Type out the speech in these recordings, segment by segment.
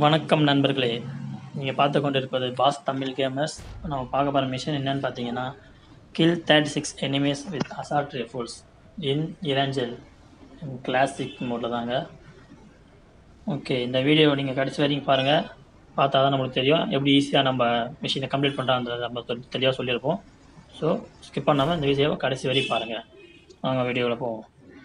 வணக்கம் நண்பர்களே நீங்கள் பார்த்து கொண்டிருப்பது பாஸ் தமிழ் கேமர்ஸ் நம்ம பார்க்க போகிற மிஷன் என்னன்னு பார்த்தீங்கன்னா kill thirty six enemies with assault rifles in Erangel classic மோடில் தாங்க ஓகே இந்த வீடியோ நீங்கள் கடைசி வரைக்கும் பாருங்கள் பார்த்தா தான் நம்மளுக்கு தெரியும் எப்படி ஈஸியாக நம்ம மிஷினை கம்ப்ளீட் பண்ணுறாங்க நம்ம தெ- தெளிவாக சொல்லியிருப்போம் ஸோ ஸ்கிப் பண்ணாமல் இந்த வீடியோவை கடைசி வரைக்கும் பாருங்கள் வாங்க வீடியோவில் போவோம்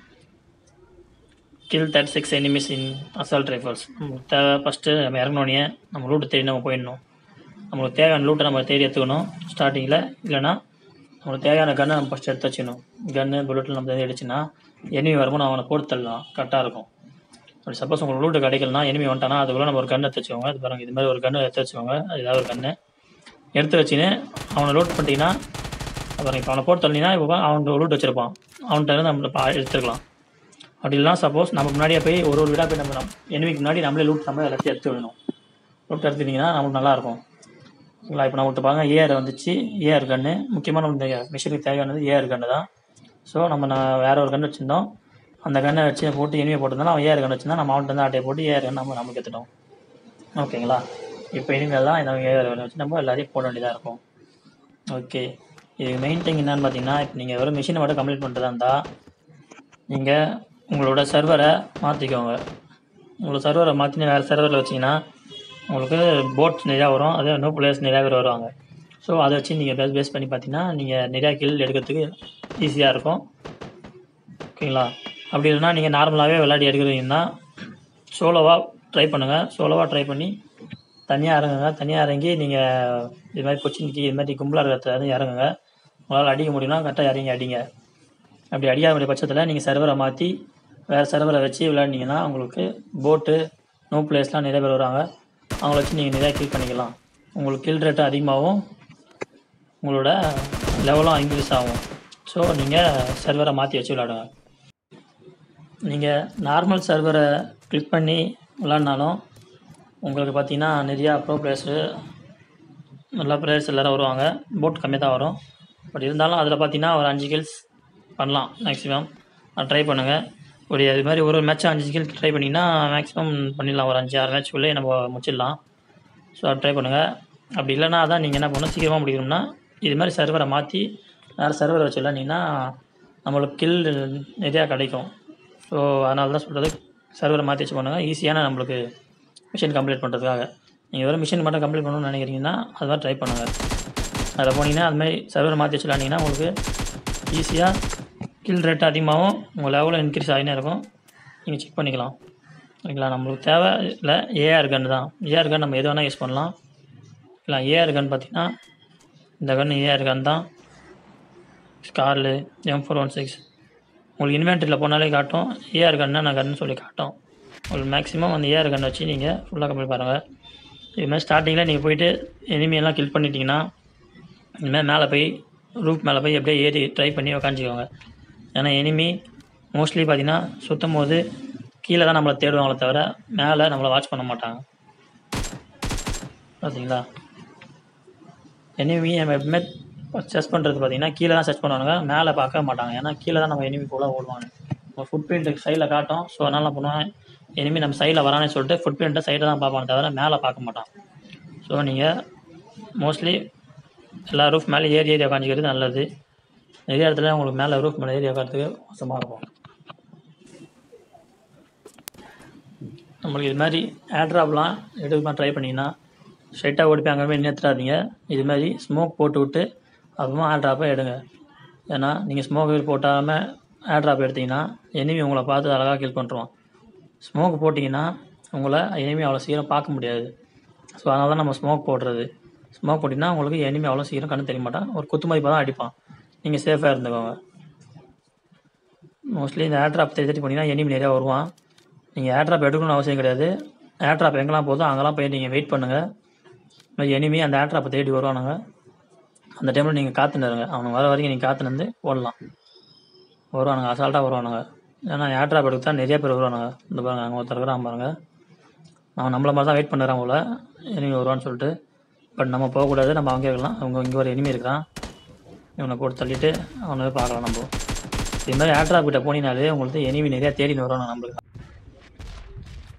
kill thirty six enemies in assault rifles நமக்கு தேவை ஃபஸ்ட்டு நம்ம இறங்கினோடனே நம்ம லூட்டை தேடி நம்ம போயிடணும் நம்மளுக்கு தேவையான லூட்டை நம்ம தேடி எடுத்துக்கணும் ஸ்டார்டிங்கில் இல்லைன்னா நம்மளுக்கு தேவையான கன்னை நம்ம ஃபஸ்ட்டு எடுத்து வச்சுக்கணும் கன்று புல்லட்டில் நம்ம தேடி அடிச்சுன்னா எனிமி வரும்போது நான் அவனை போட்டு தள்ளலாம் கரெக்டாக இருக்கும் அப்படி சப்போஸ் உங்களுக்கு லூட்டு கிடைக்கலனா எனிமி வந்துட்டானா அதுக்குள்ளே நம்ம ஒரு கன்று எடுத்து வச்சுக்கோங்க அது பாருங்க இது மாதிரி ஒரு கன்று எடுத்து வச்சுக்கோங்க அது ஏதாவது ஒரு கன்று எடுத்து வச்சுன்னு அவனை லூட் பண்ணிட்டீங்கன்னா அப்புறம் இப்போ அவனை போட்டு தள்ளினா இப்போ அவன் லூட் வச்சிருப்பான் அவன்கிட்ட இருந்து நம்ம பா- எடுத்துக்கலாம் அப்படி இல்லைனா சப்போஸ் நம்ம முன்னாடியே போய் ஒரு ஒரு வீடாக போய் நம்ம எனிமிக்கு முன்னாடி நம்மளே லூட் நம்ம எல்லாத்தையும் எடுத்து விடணும் லூட் எடுத்துட்டிங்கன்னா நமக்கு நல்லாயிருக்கும் ஓகேங்களா இப்போ நம்மகிட்ட பாருங்க ஏஆர் வந்துச்சு ஏஆர் கன்று முக்கியமாக நம்ம இந்த மிஷினுக்கு தேவையானது ஏஆர் கன்று தான் ஸோ நம்ம நான் வேற ஒரு கன்று வச்சுருந்தோம் அந்த கன்னை வச்சு போட்டு எனிமையை போட்டிருந்தோம் அவன் ஏஆர் கன்று வச்சிருந்தா நம்ம அவன்கிட்ட வந்து ஆட்டையை போட்டு ஏஆர் கன்று நம்ம நமக்கு எடுத்துட்டோம் ஓகேங்களா இப்போ இனிமேல் தான் இந்த ஏஆர் கன்று வச்சு நம்ம எல்லாத்தையும் போட வேண்டியதாக இருக்கும் ஓகே இது மெயின் திங் என்னன்னு பார்த்தீங்கன்னா இப்போ நீங்கள் வெறும் மிஷினை மட்டும் கம்ப்ளீட் பண்ணுறதா இருந்தால் நீங்கள் உங்களோட சர்வரை மாற்றிக்கோங்க உங்களோட சர்வரை மாற்றின வேறு சர்வரில் வச்சிங்கன்னா உங்களுக்கு போட் நிறையா வரும் அதே நோ பிளேயர்ஸ் நிறையா பேர் வருவாங்க ஸோ அதை வச்சு நீங்கள் பேஸ் பேஸ் பண்ணி பார்த்தீங்கன்னா நீங்கள் நிறையா கில் எடுக்கிறதுக்கு ஈஸியாக இருக்கும் ஓகேங்களா அப்படி இல்லைன்னா நீங்கள் நார்மலாகவே விளையாடி எடுக்கிறீங்கன்னா சோலோவாக ட்ரை பண்ணுங்கள் சோலோவாக ட்ரை பண்ணி தனியாக இறங்குங்க தனியாக இறங்கி நீங்கள் இது மாதிரி கொச்சின்க்கு இது மாதிரி கும்பலாக இருக்கிற இடத்துல இறங்குங்க உங்களால் அடிக்க முடியும்னா கரெக்டாக இறங்கி அடிங்க அப்படி அடிக்காத வேண்டிய பட்சத்தில் நீங்கள் சர்வரை மாற்றி வேறு சர்வரை வச்சு விளையாடினீங்கன்னா உங்களுக்கு போட்டு நோ பிளேஸ்லாம் நிறைய பேர் வருவாங்க அவங்கள வச்சு நீங்கள் நிறையா கில் பண்ணிக்கலாம் உங்களுக்கு கில் ரேட்டு அதிகமாகவும் உங்களோட லெவலும் இன்க்ரீஸ் ஆகும் ஸோ நீங்கள் சர்வரை மாற்றி வச்சு விளையாடுங்க நீங்கள் நார்மல் சர்வரை கிளிக் பண்ணி விளாட்னாலும் உங்களுக்கு பார்த்தீங்கன்னா நிறையா ப்ரோ பிளேயர்ஸு நல்ல பிளேயர்ஸ் எல்லோரும் வருவாங்க போட் கம்மியாக தான் வரும் பட் இருந்தாலும் அதில் பார்த்தீங்கன்னா ஒரு அஞ்சு கில்ஸ் பண்ணலாம் மேக்ஸிமம் ட்ரை பண்ணுங்கள் ஒரு இது மாதிரி ஒரு ஒரு மேட்ச் அஞ்சு கில் ட்ரை பண்ணிங்கன்னா மேக்ஸிமம் பண்ணிடலாம் ஒரு அஞ்சு ஆறு மேட்ச்க்குள்ளே நம்ம முடிச்சிடலாம் ஸோ அதை ட்ரை பண்ணுங்கள் அப்படி இல்லைன்னா அதான் நீங்கள் என்ன பண்ணணும் சீக்கிரமாக முடிக்கணும்னா இது மாதிரி சர்வரை மாற்றி வேறு சர்வரை வச்சு விளாண்டிங்கன்னா நம்மளுக்கு கில் நிறையா கிடைக்கும் ஸோ அதனால தான் சொல்கிறது சர்வரை மாற்றி வச்சு பண்ணுங்கள் ஈஸியான நம்மளுக்கு மிஷின் கம்ப்ளீட் பண்ணுறதுக்காக நீங்கள் வெறும் மிஷின் மட்டும் கம்ப்ளீட் பண்ணணும்னு நினைக்கிறீங்கன்னா அது மாதிரி ட்ரை பண்ணுங்கள் அதில் போனீங்கன்னா அது மாதிரி சர்வரை மாற்றி வச்சு விளாண்டிங்கன்னா உங்களுக்கு ஈஸியாக கில் ரேட் அதிகமாகவும் உங்கள் லெவலும் இன்க்ரீஸ் ஆகினே இருக்கும் நீங்கள் செக் பண்ணிக்கலாம் ஓகேங்களா நம்மளுக்கு தேவை இல்லை ஏஆர் கன் தான் ஏஆர் கன் நம்ம எது வேணால் யூஸ் பண்ணலாம் இல்லை ஏஆர் கன் பார்த்தீங்கன்னா இந்த கன் ஏஆர் கன் தான் scar L M four one six உங்களுக்கு இன்வென்ட்ரியில் போனாலே காட்டும் ஏஆர் கன்னா நான் கன்னு சொல்லி காட்டும் உங்களுக்கு மேக்ஸிமம் அந்த ஏஆர் கன் வச்சு நீங்கள் ஃபுல்லாக கம்ப்ளீட் பாருங்கள் இது மாதிரி ஸ்டார்டிங்கில் நீங்கள் போயிட்டு enemy எல்லாம் கில் பண்ணிட்டீங்கன்னா இனிமேல் மேலே போய் ரூப் மேலே போய் அப்படியே ஏறி ட்ரை பண்ணி உக்காந்துக்கோங்க ஏன்னா எனிமி மோஸ்ட்லி பார்த்தீங்கன்னா சுற்றும் போது கீழே தான் நம்மளை தேடுவாங்களே தவிர மேலே நம்மளை வாட்ச் பண்ண மாட்டாங்க பார்த்தீங்களா எனிமி நம்ம எப்பவுமே சர்ச் பண்ணுறது பார்த்தீங்கன்னா கீழே தான் சர்ச் பண்ணுவாங்க மேலே பார்க்க மாட்டாங்க ஏன்னா கீழே தான் நம்ம எனிமி போல ஓடுவாங்க நம்ம ஃபுட் பிரிண்ட் சைடில் காட்டும் ஸோ அதனால நான் பண்ணுவேன் எனிமி நம்ம சைடில் வரானே சொல்லிட்டு ஃபுட் பிரிண்ட்டை சைடில் தான் பார்ப்பானே தவிர மேலே பார்க்க மாட்டான் ஸோ நீங்கள் மோஸ்ட்லி எல்லா ரூஃப் மேலே ஏறி ஏறி உக்காந்துக்கிறது நல்லது நிறைய இடத்துல உங்களுக்கு மேலே ரூஃப் மேலே ஏறி உட்காரத்துக்கு மோசமாக இருக்கும் நம்மளுக்கு இது மாதிரி ஏர்ட்ராப்லாம் எடுக்க ட்ரை பண்ணிங்கன்னா ஸ்ட்ரைட்டாக ஓடி போய் அங்கே போய் நிறுத்துறாதீங்க இது மாதிரி ஸ்மோக் போட்டு விட்டு அப்புறமா ஏர்ட்ராப்பை எடுங்க ஏன்னா நீங்கள் ஸ்மோக் போட்டாமல் ஏர்ட்ராப் எடுத்தீங்கன்னா எனிமி உங்களை பார்த்து அழகாக கில் பண்ணுறான் ஸ்மோக் போட்டிங்கன்னா உங்களை எனிமி அவ்வளோ சீக்கிரம் பார்க்க முடியாது ஸோ அதனால தான் நம்ம ஸ்மோக் போடுறது ஸ்மோக் போட்டிங்கன்னா உங்களுக்கு எனிமி அவ்வளோ சீக்கிரம் கண்ணு தெரிய மாட்டான் ஒரு குத்து மதிப்பாக தான் அடிப்பான் நீங்கள் சேஃபாக இருந்துக்கோங்க மோஸ்ட்லி இந்த ஏர்ட்ராப் தேடி தேடி போனீங்கன்னா எனிமி நிறையா வருவான் நீங்கள் ஏர்ட்ராப் எடுக்கணும்னு அவசியம் கிடையாது ஏர்ட்ராப் எங்கெல்லாம் போதோ அங்கெல்லாம் போய் நீங்கள் வெயிட் பண்ணுங்கள் எனிமி அந்த ஏர்ட்ராப்பை தேடி வருவானுங்க அந்த டைமில் நீங்கள் காத்துன்னு இருங்க அவனுங்க வர வரைக்கும் நீங்கள் காத்துன்னு இருந்து ஓடலாம் வருவானுங்க அசால்ட்டாக வருவானுங்க ஏன்னா ஏர்ட்ராப் எடுக்க தான் நிறைய பேர் வருவானுங்க இந்த பாருங்க அங்கே ஒருத்தர் இருக்கிறான் பாருங்க அவன் நம்மள மாதிரி தான் வெயிட் பண்ணுறான் போல எனிமி வருவான்னு சொல்லிட்டு பட் நம்ம போகக்கூடாது நம்ம அங்கே இருக்கலாம் அவங்க இங்கே ஒரு எனிமி இருக்கிறான் இவனை போட்டு தள்ளிட்டு அவனை போய் பார்க்கலாம் நம்ம இது மாதிரி ஏர்ட்ராப் கிட்ட போனீங்கனாலே உங்களுக்கு எனிமி நிறையா தேடின்னு வருவானுங்க நம்மளுக்கு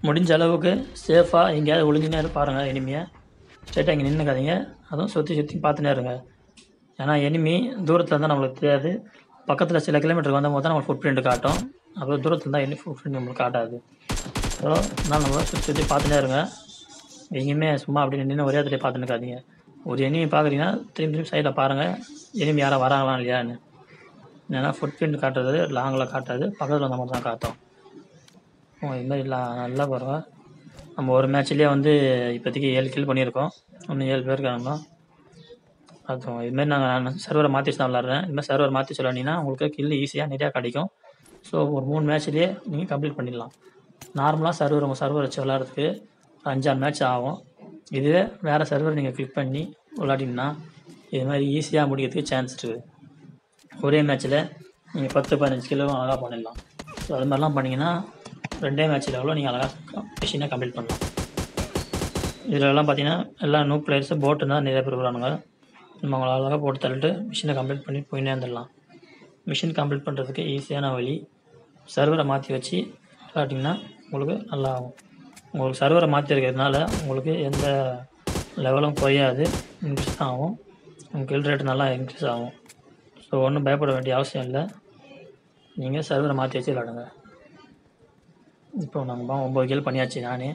முடிஞ்ச அளவுக்கு சேஃபாக எங்கேயாவது ஒளிஞ்சுனே பாருங்கள் எனிமியை ஸ்ட்ரெயிட்டாக இங்கே நின்றுக்காதீங்க அதுவும் சுற்றி சுற்றி பார்த்துனே இருங்க ஏன்னா எனிமி தூரத்தில் இருந்தால் நம்மளுக்கு தெரியாது பக்கத்தில் சில கிலோமீட்டருக்கு வந்த போது தான் நம்மளுக்கு ஃபுட் பிரிண்ட் காட்டும் அப்புறம் தூரத்தில் தான் என்ன ஃபுட் பிரிண்ட் நம்மளுக்கு காட்டாது ஸோ அதனால் நம்ம சுற்றி சுற்றி பார்த்துனே இருங்க எங்கேயுமே சும்மா அப்படி நின்று ஒரே இடத்துல பார்த்துன்னு இருக்காதீங்க ஒரு எனிமி பார்க்குறீங்கன்னா திரும்பி திரும்பி சைடில் பாருங்கள் எனிமி யாரும் வராங்களா இல்லையான்னு ஏன்னா ஃபுட் பிரிண்ட் காட்டுறது லாங்கில் காட்டாது பக்கத்தில் வந்த மட்டும் தான் காட்டும் ஓ இது மாதிரி இல்லை நல்லா பாருங்க நம்ம ஒரு மேட்ச்லேயே வந்து இப்போதைக்கு ஏழு கில் பண்ணியிருக்கோம் இன்னும் ஏழு பேர் இருக்காங்க அதுவும் இதுமாரி நாங்கள் சர்வரை மாற்றி தான் விளாட்றேன் இதுமாதிரி சர்வர் மாற்றி விளாண்டிங்கன்னா உங்களுக்கு கில் ஈஸியாக நிறையா கிடைக்கும் ஸோ ஒரு மூணு மேட்ச்லேயே நீங்கள் கம்ப்ளீட் பண்ணிடலாம் நார்மலாக சர்வர் உங்கள் சர்வர் வச்சு விளாட்றதுக்கு அஞ்சாறு மேட்ச் ஆகும் இதுவே வேறு சர்வர் நீங்கள் கிளிக் பண்ணி விளாட்டிங்கன்னா இது மாதிரி ஈஸியாக முடிக்கிறதுக்கு சான்ஸ் இருக்குது ஒரே மேட்ச்சில் நீங்கள் பத்து பதினஞ்சு கிலோ அழகாக பண்ணிடலாம் ஸோ அது மாதிரிலாம் பண்ணிங்கன்னா ரெண்டே மேட்ச்சில் எவ்வளோ நீங்கள் அழகாக மிஷினை கம்ப்ளீட் பண்ணலாம் இதிலலாம் பார்த்தீங்கன்னா எல்லா நியூ பிளேயர்ஸு போட்டு தான் நிறைய பேர் விடுறானுங்க நம்ம அவங்கள அழகாக போட்டு தள்ளிட்டு மிஷினை கம்ப்ளீட் பண்ணி போயினே வந்துடலாம் மிஷின் கம்ப்ளீட் பண்ணுறதுக்கு ஈஸியான வழி சர்வரை மாற்றி வச்சு விளாட்டிங்கன்னா உங்களுக்கு நல்லா ஆகும் உங்களுக்கு சர்வரை மாற்றி இருக்கிறதுனால உங்களுக்கு எந்த லெவலும் குறையாது இன்க்ரீஸ் தான் ஆகும் உங்கள் கில் ரேட் நல்லா இன்க்ரீஸ் ஆகும் ஸோ ஒன்றும் பயப்பட வேண்டிய அவசியம் இல்லை நீங்கள் சர்வரை மாற்றி வச்சு விளாடுங்க இப்போ நாங்கள் ஒம்பது கில் பண்ணியாச்சு நானே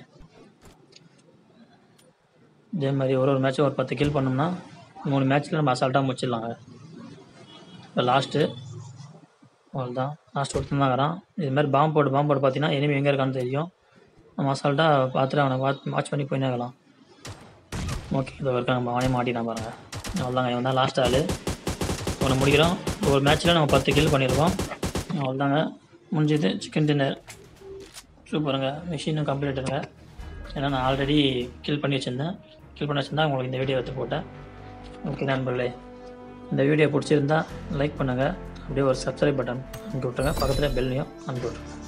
இதே மாதிரி ஒரு ஒரு மேட்ச்சும் ஒரு பத்து கில் பண்ணோம்னா மூணு மேட்ச்சில் நம்ம அசால்ட்டாக முடிச்சிடலாங்க இப்போ லாஸ்ட்டு அவ்வளோதான் லாஸ்ட் ஒருத்தன் தான் வரான் இது மாதிரி பாம்பு போட்டு பாம்பு போட்டு பார்த்தீங்கன்னா எனிமி எங்கே இருக்கான்னு தெரியும் நம்ம அசால்ட்டாக பார்த்துட்டு அவனை வாட்ச் வாட்ச் பண்ணி போயினே இருக்கலாம் ஓகே இதோ இருக்காங்க நம்ம அவனே மாட்டினா பாருங்கள் அவ்வளோதாங்க இவன் தான் லாஸ்ட் ஆள் ஒன்று முடிக்கிறோம் ஒரு மேட்ச்சில் நம்ம பத்து கில் பண்ணியிருக்கோம் அவ்வளோதாங்க முடிஞ்சது சிக்கன் டின்னர் சூப்பருங்க மிஷினும் கம்ப்ளீட்டுங்க ஏன்னா நான் ஆல்ரெடி கில் பண்ணி வச்சுருந்தேன் கில் பண்ணி வச்சுருந்தா உங்களுக்கு இந்த வீடியோ எடுத்து போட்டேன் ஓகே நண்பர்களே இந்த வீடியோ பிடிச்சிருந்தா லைக் பண்ணுங்கள் அப்படியே ஒரு சப்ஸ்கிரைப் பட்டன் அனுப்பி விட்ருங்க பக்கத்தில் பெல்லையும் அனுப்பி விட்ருங்க